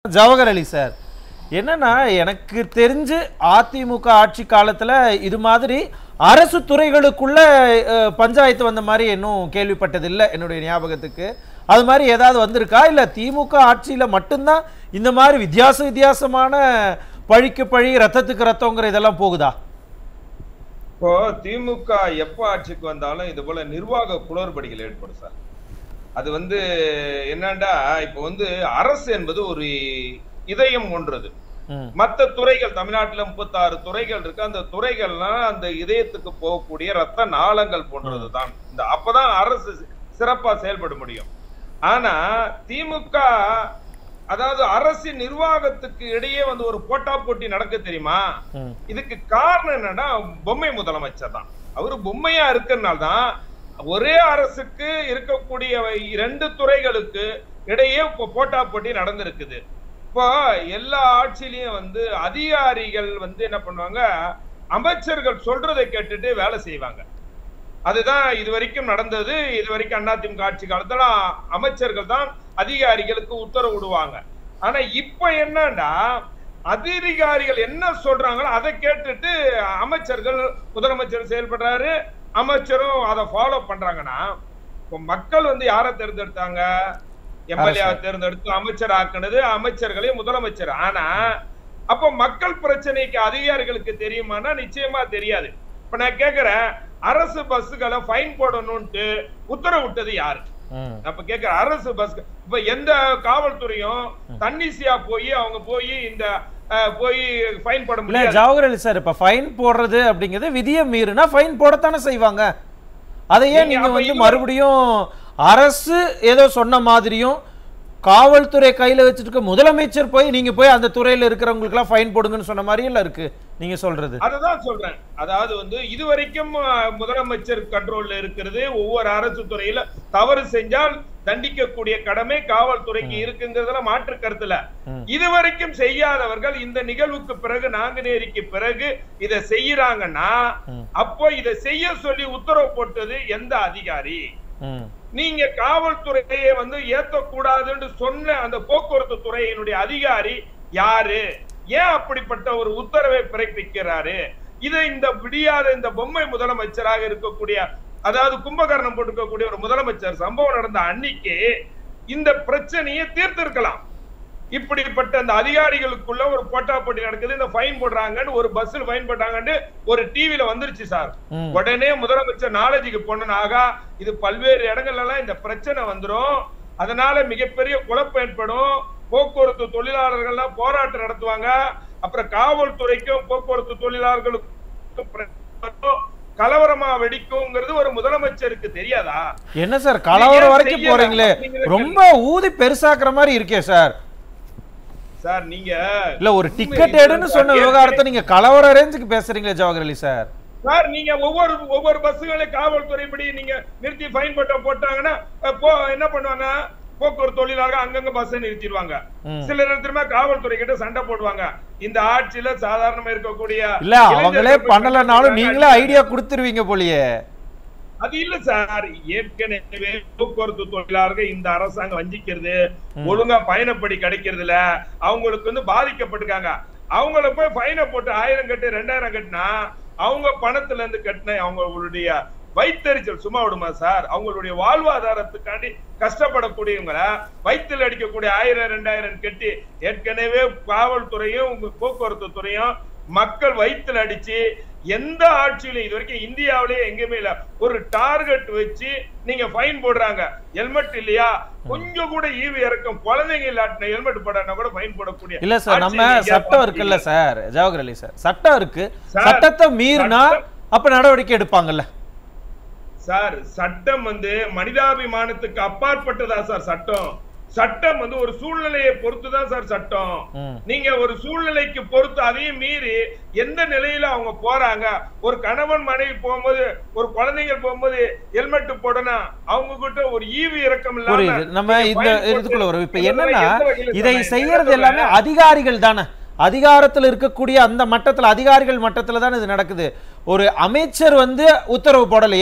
Jawahar Ali sir என்னன்னா எனக்கு தெரிஞ்சு அதிமுக ஆட்சி காலத்துல இது மாதிரி அரசு துறைகளுக்குள்ள அஹ், பஞ்சாயத்து வந்த மாதிரி இன்னும் கேள்விப்பட்டதில்லை என்னுடைய ஞாபகத்துக்கு அது மாதிரி ஏதாவது வந்திருக்கா இல்ல திமுக ஆட்சியில மட்டும்தான் இந்த மாதிரி வித்தியாச வித்தியாசமான பழிக்கு பழி ரத்தத்துக்கு ரத்தங்கிற இதெல்லாம் போகுதா இப்போ திமுக எப்ப ஆட்சிக்கு வந்தாலும் இது போல நிர்வாக குளறுபடிகள் ஏற்படும் சார் அது வந்து என்னண்டா இப்போ வந்து அரசு என்பது ஒரு இதயம் கொன்றது ம், மத்த துறைகள் தமிழ்நாட்டுல முப்பத்தாறு துறைகள் இருக்கு அந்த துறைகள்லாம் அந்த இதயத்துக்கு போகக்கூடிய ரத்த நாளங்கள் போன்றது தான் இந்த அப்பதான் அரசு சிறப்பா செயல்பட முடியும் ஆனா திமுக அதாவது அரசின் நிர்வாகத்துக்கு இடையே வந்து ஒரு போட்டா போட்டி நடக்க தெரியுமா ம், இதுக்கு காரணம் என்னன்னா பொம்மை முதலமைச்சர் தான் அவரு பொம்மையா இருக்கிறனால தான் ஒரே அரசுக்கு இருக்கக்கூடிய இரண்டு துறைகளுக்கு இடையே இப்போ போட்டா போட்டி நடந்திருக்குது இப்போ எல்லா ஆட்சியிலையும் வந்து அதிகாரிகள் வந்து என்ன பண்ணுவாங்க அமைச்சர்கள் சொல்றதை கேட்டுட்டு வேலை செய்வாங்க அதுதான் இது வரைக்கும் நடந்தது இது வரைக்கும் அதிமுக ஆட்சி காலத்துல அமைச்சர்கள் தான் அதிகாரிகளுக்கு உத்தரவு விடுவாங்க ஆனா இப்ப என்னன்னா அதிகாரிகள் என்ன சொல்றாங்களோ அதை கேட்டுட்டு அமைச்சர்கள் முதலமைச்சர் செயல்படுறாரு அமைச்சரும் அதை ஃபாலோ பண்றாங்கன்னா இப்போ மக்கள் வந்து யாரை தேர்ந்தெடுத்தாங்க எம்எல்ஏ தேர்ந்தெடுத்து அமைச்சர் ஆக்குனது அமைச்சர்களே முதலமைச்சர் ஆனா அப்போ மக்கள் பிரச்சனைக்கு அதிகாரிகளுக்கு தெரியுமானா நிச்சயமா தெரியாது இப்ப நான் கேக்குறேன் அரசு பஸ்ஸுகளை ஃபைன் போடணும்ட்டு உத்தரவு விட்டது யாரு ம். அப்ப கேக்குற அரசு பஸ் இப்ப எந்த காவல்துறையும் தன்னிசியா போய் அவங்க போய் இந்த அஹ், போய் ஃபைன் போட இல்ல முடியாது ஜவஹர் அலி சார் இப்ப ஃபைன் போடுறது அப்படிங்கிறது விதியை மீறினா ஃபைன் போடத்தானே செய்வாங்க அதை ஏன் நீங்க நீங்க அப்ப வந்து இவரு- மறுபடியும் அரசு ஏதோ சொன்ன மாதிரியும் காவல்துறை கையில வச்சுட்டு இருக்க முதலமைச்சர் போய் நீங்க போய் அந்த துறையில இருக்கிறவங்களுக்கு எல்லாம் ஃபைன் போடுங்கன்னு சொன்ன மாதிரி எல்லாம் இருக்கு நீங்க சொல்றது அததான் சொல்றேன் அதாவது வந்து இதுவரைக்கும் அஹ், முதலமைச்சர் கண்ட்ரோல்ல இருக்கிறது ஒவ்வொரு அரசு துறையில தவறு செஞ்சால் தண்டிக்கக்கூடிய கடமை காவல்துறைக்கு இருக்குங்கிறதுல மாற்று கருத்துல ம். இதுவரைக்கும் செய்யாதவர்கள் இந்த நிகழ்வுக்கு பிறகு நாங்குநேரிக்கு பிறகு இதை செய்யறாங்கன்னா ம். அப்போ இதை செய்ய சொல்லி உத்தரவு போட்டது எந்த அதிகாரி ம், நீங்க காவல்துறையை வந்து ஏத்தக்கூடாதுன்னு சொன்ன அந்த போக்குவரத்து துறையினுடைய அதிகாரி யாரு ஏன் அப்படிப்பட்ட ஒரு உத்தரவை பிறப்பிக்கிறாரு இதை இந்த விடியாத இந்த பொம்மை முதலமைச்சராக இருக்கக்கூடிய அதாவது கும்பகர்ணம் போட்டுக்கக்கூடிய ஒரு முதலமைச்சர் சம்பவம் நடந்த அன்னைக்கு இந்த பிரச்சனையை தீர்த்திருக்கலாம் இப்படிப்பட்ட அந்த அதிகாரிகளுக்குள்ள ஒரு போட்டா போட்டி நடக்குது இந்த ஃபைன் போடுறாங்கன்னு ஒரு பஸ்ல ஃபைன் போட்டாங்கன்னு ஒரு டிவில வந்துருச்சு சார் ம். உடனே முதலமைச்சர் நாலேஜுக்கு போனனாக இது பல்வேறு இடங்கள்ல எல்லாம் இந்த பிரச்சனை வந்துரும் அதனால மிகப்பெரிய குழப்பம் ஏற்படும் போக்குவரத்து தொழிலாளர்கள்லாம் போராட்டம் நடத்துவாங்க அப்புறம் காவல்துறைக்கும் போக்குவரத்து தொழிலாளர்களுக்கும் பிரச்சனை வரும். கலவரமா வெடிக்குங்கிறது ஒரு முதலமைச்சருக்கு தெரியாதா என்ன சார் கலவரம் வரைக்கும் செய்யல போறீங்களே அப்படிங்கிற ரொம்ப ஊதி பெருசாக்குற மாதிரி இருக்கே சார் சார் நீங்க இல்ல ஒரு டிக்கெட் எடுன்னு சொன்ன விவகாரத்தை நீங்க கலவர ரேஞ்சுக்கு பேசுறீங்களே ஜவஹர் அலி சார் சார் நீங்க ஒவ்வொரு ஒவ்வொரு பஸ்ஸுகளை காவல்துறை படி நீங்க நிறுத்தி ஃபைன் போட்ட போட்டாங்கன்னா அஹ், போ என்ன பண்ணுவாங்க போக்குவரத்து தொழிலாளர்கள் அங்கங்க பஸ் நிறுத்திடுவாங்க ம். சில நேரத்துல காவல்துறை கிட்ட சண்டை போடுவாங்க இந்த ஆட்சியில சாதாரணமா இருக்கக்கூடிய இல்ல அவங்களே இளைஞர்கள் பண்ணலனாலும் போய் நீங்களே ஐடியா கொடுத்துருவீங்க போலியே அது இல்ல சார் ஏற்கனவே போக்குவரத்து தொழிலாளர்கள் இந்த அரசாங்கம் வஞ்சிக்கிறது ஒழுங்கா பயணப்படி கிடைக்கிறது இல்ல அவங்களுக்கு வந்து பாதிக்கப்பட்டிருக்காங்க அவங்கள போய் ஃபைனை போட்டு ஆயிரம் கட்டு ரெண்டாயிரம் கட்டினா அவங்க பணத்துல இருந்து கட்டின அவங்களுடைய வயித்தெரிச்சல் சும்மா விடுமா சார் அவங்களுடைய வாழ்வாதாரத்துக்காண்டி கஷ்டப்படக்கூடியவங்கள வயிற்றில் அடிக்கக்கூடிய ஆயிரம் ரெண்டாயிரம் கட்டி ஏற்கனவே காவல்துறையும் உங்க போக்குவரத்து துறையும் மக்கள் வயிற்றுல அடிச்சு எந்த ஆட்சியிலும் இது வரைக்கும் இந்தியாவிலேயே எங்கேயுமே இல்ல ஒரு டார்கெட் வச்சு நீங்க ஃபைன் போடுறாங்க ஹெல்மெட் இல்லையா கொஞ்சம் கூட ஈவு இறக்கம் குழந்தைங்க இல்லாட்டின ஹெல்மெட் போடாட்டா கூட ஃபைன் போடக்கூடிய இல்ல சார் நம்ம ஆட்சி நீங்க சட்டம் இருக்குல்ல சார் ஜவஹர் அலி சார் சட்டம் இருக்கு சார், சட்டத்தை மீறினா சட்டம்- அப்ப நடவடிக்கை எடுப்பாங்கல்ல சார் சட்டம் வந்து மனிதாபிமானத்துக்கு அப்பாற்பட்டதா சார் சட்டம் சட்டம் வந்து ஒரு சூழ்நிலையை பொறுத்து தான் சார் சட்டம் ம். நீங்க ஒரு சூழ்நிலைக்கு பொறுத்து அதையும் மீறி எந்த நிலையில அவங்க போறாங்க ஒரு கணவன் மனைவி போகும்போது ஒரு குழந்தைங்க போகும்போது ஹெல்மெட் போடணும் அவங்க கிட்ட ஒரு ஈவு இறக்கம் இல்லாம புரியுது நம்ம நீங்க இந்த fine போட்டு இதுக்குள்ள வரும் இப்ப இதெல்லாம் என்னன்னா எந்த வகையில இதை சார் நான் செய்யறது என்ன எல்லாமே சொல்றேன்? அதிகாரிகள் தானே அதிகாரத்தில் இருக்கக்கூடிய அந்த மட்டத்தில் அதிகாரிகள் மட்டத்தில் தானே இது நடக்குது ஒரு அமைச்சர் வந்து உத்தரவு போடலையே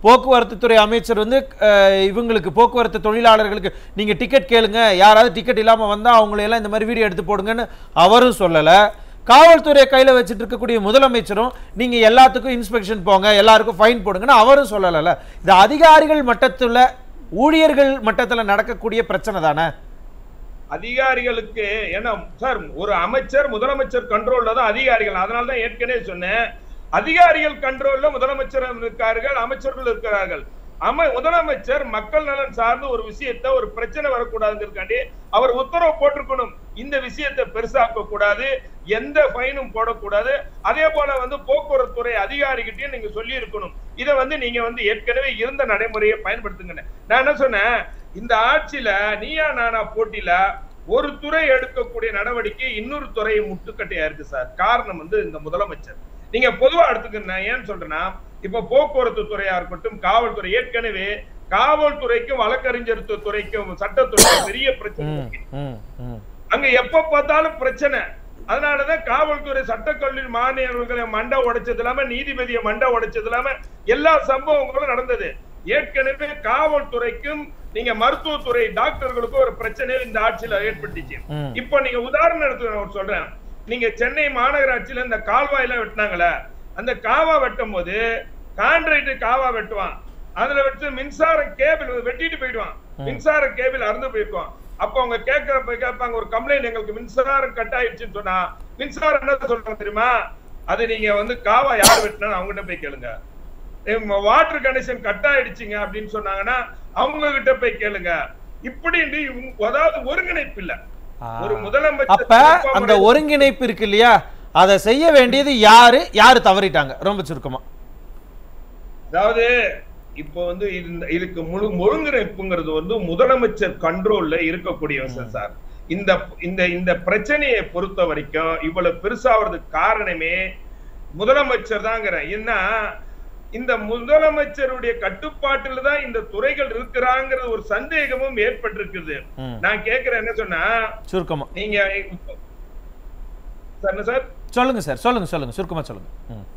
போக்குவரத்து துறை அமைச்சர் வந்து அஹ், இவங்களுக்கு போக்குவரத்து தொழிலாளர்களுக்கு நீங்க டிக்கெட் கேளுங்க யாராவது டிக்கெட் இல்லாம வந்தா அவங்களை எல்லாம் இந்த மாதிரி வீடியோ எடுத்து போடுங்கன்னு அவரும் சொல்லல காவல்துறையை கையில வச்சுட்டு இருக்கக்கூடிய முதலமைச்சரும் நீங்க எல்லாத்துக்கும் இன்ஸ்பெக்ஷன் போங்க எல்லாருக்கும் ஃபைன் போடுங்கன்னு அவரும் சொல்லல இது அதிகாரிகள் மட்டத்துல ஊழியர்கள் மட்டத்துல நடக்கக்கூடிய பிரச்சனை தானே அதிகாரிகளுக்கு ஏன்னா சார் ஒரு அமைச்சர் முதலமைச்சர் கண்ட்ரோல்ல தான் அதிகாரிகள் அதனால தான் ஏற்கனவே சொன்னேன் அதிகாரிகள் கண்ட்ரோல்ல முதலமைச்சர் இருக்கார்கள் அமைச்சர்கள் இருக்கிறார்கள் அம முதலமைச்சர் மக்கள் நலன் சார்ந்த ஒரு விஷயத்தை ஒரு பிரச்சனை வரக்கூடாதுங்கிறதுக்காண்டி அவர் உத்தரவு போட்டிருக்கணும் இந்த விஷயத்தை பெருசாக்க கூடாது எந்த ஃபைனும் போடக்கூடாது அதே போல வந்து போக்குவரத்து துறை அதிகாரிகிட்டயும் நீங்க சொல்லி இருக்கணும் இதை வந்து நீங்க வந்து ஏற்கனவே இருந்த நடைமுறையை பயன்படுத்துங்க நான் என்ன சொன்னேன் இந்த ஆட்சியில நீயா நானா போட்டியில ஒரு துறை எடுக்கக்கூடிய நடவடிக்கை இன்னொரு துறை முட்டுக்கட்டையா இருக்கு சார் காரணம் வந்து இந்த முதலமைச்சர் நீங்க பொதுவா எடுத்துக்க நான் ஏன் சொல்றேன்னா இப்ப போக்குவரத்து துறையா இருக்கட்டும் காவல்துறை ஏற்கனவே காவல்துறைக்கும் வழக்கறிஞர் துறைக்கும் சட்டத்துறைக்கும் பெரிய பிரச்சனை ம், இருக்கு. ம், ம். அங்க எப்ப பார்த்தாலும் பிரச்சனை அதனாலதான் காவல்துறை சட்டக்கல்லூரி மாநிலங்களை மண்டை உடைச்சது இல்லாம நீதிபதியை மண்டை உடைச்சது இல்லாம எல்லா சம்பவங்களும் நடந்தது ஏற்கனவே காவல்துறைக்கும் நீங்க மருத்துவத்துறை டாக்டர்களுக்கும் ஒரு பிரச்சனை இந்த ஆட்சியில ஏற்பட்டுச்சு ம். இப்போ நீங்க உதாரணம் எடுத்து நான் சொல்றேன் நீங்க சென்னை மாநகராட்சியில இந்த கால்வாயில வெட்டினாங்களே அந்த காவா வெட்டும் போது கான்ட்ராக்ட் காவா வெட்டுவான் அதுல வச்சு மின்சார கேபிள் வெட்டிட்டு போயிடுவான் மின்சார கேபிள் அறுந்து போயிருக்கும் அப்ப அவங்க கேட்கறப்ப கேட்பாங்க ஒரு கம்ப்ளைண்ட் எங்களுக்கு மின்சாரம் கட் ஆயிடுச்சுன்னு சொன்னா மின்சாரம் என்ன சொல்றாங்க தெரியுமா அது நீங்க வந்து காவா யார் வெட்டினா அவங்ககிட்ட போய் கேளுங்க வாட்டர் கனெக்ஷன் கட் ஆயிடுச்சுங்க அப்படின்னு சொன்னாங்கன்னா அவங்க கிட்ட போய் கேளுங்க இப்படின்னு இவங்க- அதாவது ஒருங்கிணைப்பு இல்ல ஒரு முதலமைச்சர் அப்ப அந்த ஒருங்கிணைப்பு இருக்கு இல்லையா அதை செய்ய வேண்டியது யாரு யாரு தவறிட்டாங்க ரொம்ப சுருக்கமா அதாவது இப்போ வந்து இந்த இதுக்கு முழு ஒருங்கிணைப்புங்கிறது வந்து முதலமைச்சர் கண்ட்ரோல்ல இருக்கக்கூடிய விஷயம் சார் இந்த இந்த இந்த பிரச்சனையை பொறுத்த வரைக்கும் இவ்வளவு பெருசாவதுக்கு காரணமே முதலமைச்சர் தாங்கிறேன் என்ன இந்த முதலமைச்சருடைய கட்டுப்பாட்டில் தான் இந்த துறைகள் இருக்கிறாங்கிற ஒரு சந்தேகமும் ஏற்பட்டிருக்குது ம். நான் கேக்குறேன் என்ன சொன்னா சுருக்கமா நீங்க சார் என்ன சார் சொல்லுங்க சார் சொல்லுங்க சொல்லுங்க சுருக்கமா சொல்லுங்க ம்.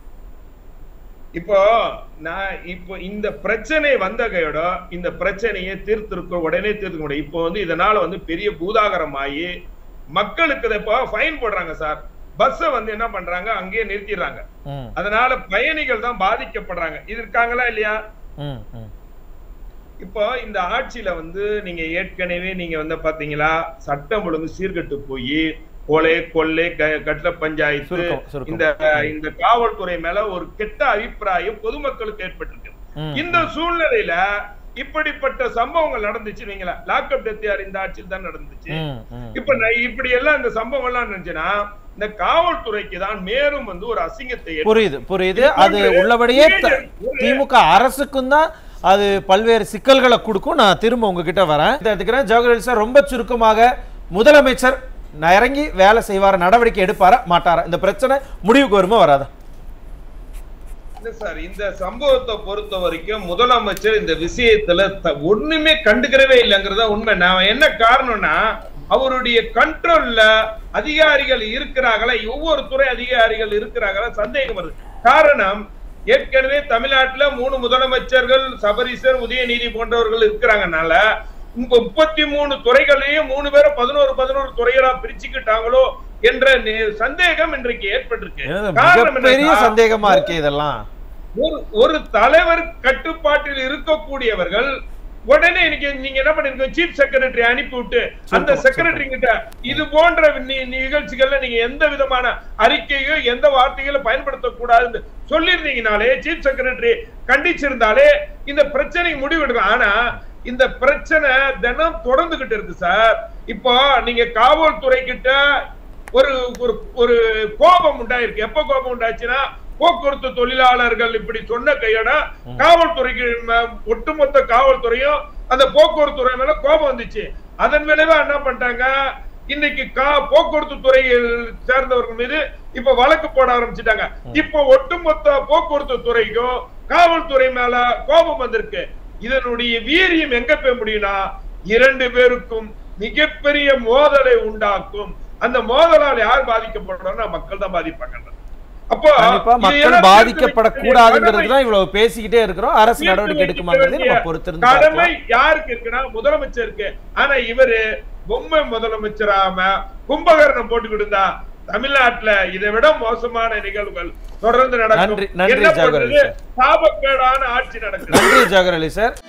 இப்போ நான் இப்போ இந்த பிரச்சனை வந்த கையோட இந்த பிரச்சனையை தீர்த்திருக்க உடனே தீர்த்துக்க முடியும் இப்போ வந்து இதனால வந்து பெரிய பூதாகரம் ஆகி மக்களுக்கு இதை இப்போ ஃபைன் போடுறாங்க சார் பஸ்ஸை வந்து என்ன பண்றாங்க அங்கேயே நிறுத்திடுறாங்க ம், அதனால பயணிகள் தான் பாதிக்கப்படுறாங்க இது இருக்காங்களா இல்லையா ம், ம். இப்போ இந்த ஆட்சியில வந்து நீங்க ஏற்கனவே நீங்க வந்து பாத்தீங்களா சட்டம் ஒழுங்கு சீர்கெட்டு போய் கொலை கொள்ளை க- கட்ட பஞ்சாயத்து சுருக்கம், சுருக்கம். இந்த இந்த காவல்துறை மேல ஒரு கெட்ட அபிப்பிராயம் பொதுமக்களுக்கு ஏற்பட்டிருக்கு ம். இந்த சூழ்நிலையில இப்படிப்பட்ட சம்பவங்கள் நடந்துச்சு நீங்களா லாக்அப் டெத் யார் இந்த ஆட்சியில் தான் நடந்துச்சு ம், ம். இப்ப நான் இப்படி எல்லாம் இந்த சம்பவம் எல்லாம் இருந்துச்சுன்னா இந்த காவல்துறைக்கு தான் மேலும் வந்து ஒரு அசிங்கத்தை ஏற்படுத்தும். புரியுது புரியுது அது உள்ளபடியே த- திமுக அரசுக்கும் தான் அது பல்வேறு சிக்கல்களை கொடுக்கும் நான் திரும்ப உங்ககிட்ட வரேன் இதை எடுத்துக்கிறேன் ஜவஹர்லால் சார் ரொம்ப சுருக்கமாக முதலமைச்சர் நான் இறங்கி வேலை செய்வார நடவடிக்கை எடுப்பாரா மாட்டாரா இந்த பிரச்சனை முடிவுக்கு வருமா வராதா இல்ல சார் இந்த சம்பவத்தை பொறுத்த வரைக்கும் முதலமைச்சர் இந்த விஷயத்துல த- ஒண்ணுமே கண்டுக்கிறவே இல்லைங்கிறதா உண்மை நான் என்ன காரணம்னா அவருடைய கண்ட்ரோல்ல அதிகாரிகள் இருக்கிறாங்களா ஒவ்வொரு துறை அதிகாரிகள் இருக்கிறாங்களா சந்தேகம் வருது காரணம் ஏற்கனவே தமிழ்நாட்டுல மூணு முதலமைச்சர்கள் சபரீசர் உதயநிதி போன்றவர்கள் இருக்கிறாங்கனால இந்த முப்பத்தி மூணு துறைகளையும் மூணு பேரும் பதினோரு பதினோரு துறைகளா பிரிச்சுக்கிட்டாங்களோ என்ற நே- சந்தேகம் இன்றைக்கு ஏற்பட்டிருக்கு என்னது காரணம் மிகப்பெரிய என்னன்னா, சந்தேகமா இருக்கு இதெல்லாம் ஒரு ஒரு தலைவர் கட்டுப்பாட்டில் இருக்கக்கூடியவர்கள் உடனே இன்னைக்கு நீங்க என்ன பண்ணிருக்கீங்க சீஃப் செக்ரட்டரி அனுப்பி விட்டு அந்த சொல்லுங்க, செக்ரட்டரி கிட்ட இது போன்ற நி- நிகழ்ச்சிகள்ல நீங்க எந்த விதமான அறிக்கையோ எந்த வார்த்தைகளும் பயன்படுத்தக்கூடாதுன்னு சொல்லியிருந்தீங்கனாலே சீஃப் செக்ரட்டரி கண்டிச்சிருந்தாலே இந்த பிரச்சனை முடிவெடுக்கும் ஆனா இந்த பிரச்சனை தினம் தொடர்ந்துகிட்டு இருக்கு சார் இப்போ நீங்க காவல்துறை கிட்ட ஒரு ஒரு ஒரு கோபம் உண்டாயிருக்கு எப்ப கோபம் உண்டாச்சுன்னா போக்குவரத்து தொழிலாளர்கள் இப்படி சொன்ன கையோட காவல்துறைக்கு ம- ஒட்டுமொத்த காவல்துறையும் அந்த போக்குவரத்து துறை மேல கோபம் வந்துச்சு அதன் விளைவா என்ன பண்ணிட்டாங்க இன்னைக்கு கா போக்குவரத்து துறையில் சேர்ந்தவர்கள் மீது இப்ப வழக்கு போட ஆரம்பிச்சிட்டாங்க இப்ப ஒட்டுமொத்த போக்குவரத்து துறைக்கும் காவல்துறை மேல கோபம் வந்திருக்கு இதனுடைய வீரியம் எங்க போய் முடியும்னா இரண்டு பேருக்கும் மிகப்பெரிய மோதலை உண்டாக்கும் அந்த மோதலால் யார் பாதிக்கப்படுறோம்னா மக்கள் தான் பாதிப்பாங்க அப்போ கண்டிப்பா இதையெல்லாம் மக்கள் தீர்த்து பாதிக்கப்படக்கூடாதுங்கிறது வைக்க தான் இவ்வளவு பேசிக்கிட்டே இருக்கிறோம் அரசு தீர்த்து நடவடிக்கை வைக்க எடுக்குமாங்கிறதை நம்ம வேண்டிய பொறுத்திருந்து கடமை பார்க்கலாம் யாருக்கு இருக்குன்னா முதலமைச்சருக்கு ஆனா இவரு பொம்மை முதலமைச்சராம கும்பகர்ணம் போட்டுக்கிட்டு இருந்தா தமிழ்நாட்டுல இதை விட மோசமான நிகழ்வுகள் தொடர்ந்து நன்றி, நடக்கும் நன்றி என்ன ஜாகர் பண்றது சார். சாபக்கேடான ஆட்சி நடக்குது நன்றி ஜாகர் அலி சார்